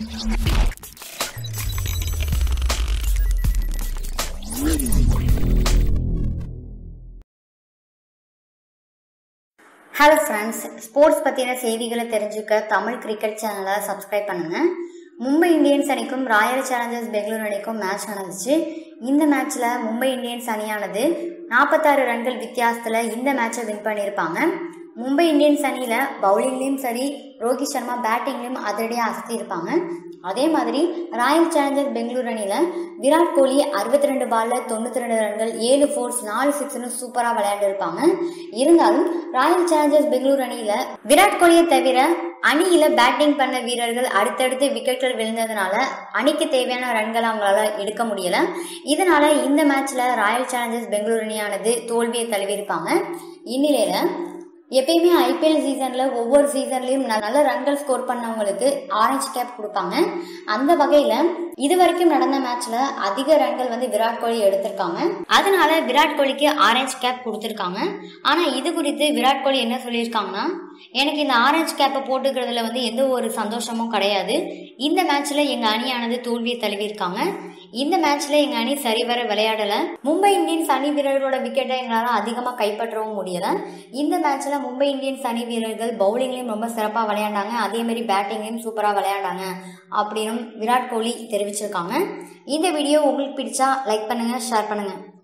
hello friends sports பற்றின செய்திகளை தெரிஞ்சுக்க தமிழ் கிரிக்கெட் சேனலை சப்ஸ்கிரைப் பண்ணுங்க மும்பை இந்தியன்ஸ் அணிக்கும் ராயல் சேலஞ்சர்ஸ் பெங்களூர் அணிக்கும் மேட்ச் நடந்துச்சு இந்த மேட்ச்சில் மும்பை இந்தியன்ஸ் அணியானது நாற்பத்தாறு ரன்கள் வித்தியாசத்தில் இந்த மேட்சை வின் பண்ணியிருப்பாங்க மும்பை இந்தியன்ஸ் அணியில் பவுலிங்லேயும் சரி ரோஹித் சர்மா பேட்டிங்லேயும் அதிரடியாக அசத்தியிருப்பாங்க அதே மாதிரி ராயல் சேலஞ்சர்ஸ் பெங்களூர் அணியில் விராட் கோலி அறுபத்தி ரெண்டு பாலில் தொண்ணூற்றி ரெண்டு ரன்கள் ஏழு ஃபோர்ஸ் நாலு சிக்ஸ்னு சூப்பராக விளையாண்டுருப்பாங்க இருந்தாலும் ராயல் சேலஞ்சர்ஸ் பெங்களூர் அணியில் விராட் கோலியை தவிர அணியில் பேட்டிங் பண்ண வீரர்கள் அடுத்தடுத்து விக்கெட்கள் விழுந்ததுனால அணிக்கு தேவையான ரன்களை அவங்களால எடுக்க முடியல இதனால இந்த மேட்ச்ல ராயல் சேலஞ்சர்ஸ் பெங்களூர் அணியானது தோல்வியை தழுவியிருப்பாங்க இந்நிலையில எப்பயுமே ஐபிஎல் சீசன்ல ஒவ்வொரு சீசன்லயும் நல்ல ரன்கள் ஸ்கோர் பண்ணவங்களுக்கு ஆரஞ்சு கேப் கொடுப்பாங்க அந்த வகையில இது வரைக்கும் நடந்த மேட்ச்ல அதிக ரன்கள் வந்து விராட் கோலி எடுத்திருக்காங்க அதனால விராட் கோலிக்கு ஆரஞ்சு கேப் கொடுத்திருக்காங்க ஆனா இது குறித்து விராட் கோலி என்ன சொல்லியிருக்காங்கன்னா எனக்கு இந்த ஆரஞ்சு கேப்பை போட்டுக்கிறதுல வந்து எந்த ஒரு சந்தோஷமும் கிடையாது இந்த மேட்ச்ல எங்க அணியானது தோல்வியை தழுவியிருக்காங்க இந்த மேட்ச்ல எங்க அணி சரிவர விளையாடல மும்பை இந்தியன்ஸ் அணி வீரர்களோட விக்கெட்டை எங்களால அதிகமா கைப்பற்றவும் முடியல இந்த மேட்ச்ல மும்பை இந்தியன்ஸ் அணி வீரர்கள் பவுலிங்லயும் ரொம்ப சிறப்பா விளையாண்டாங்க அதே மாதிரி பேட்டிங்லயும் சூப்பரா விளையாண்டாங்க அப்படின்னு விராட் கோலி தெரிவிச்சிருக்காங்க இந்த வீடியோ உங்களுக்கு பிடிச்சா லைக் பண்ணுங்க ஷேர் பண்ணுங்க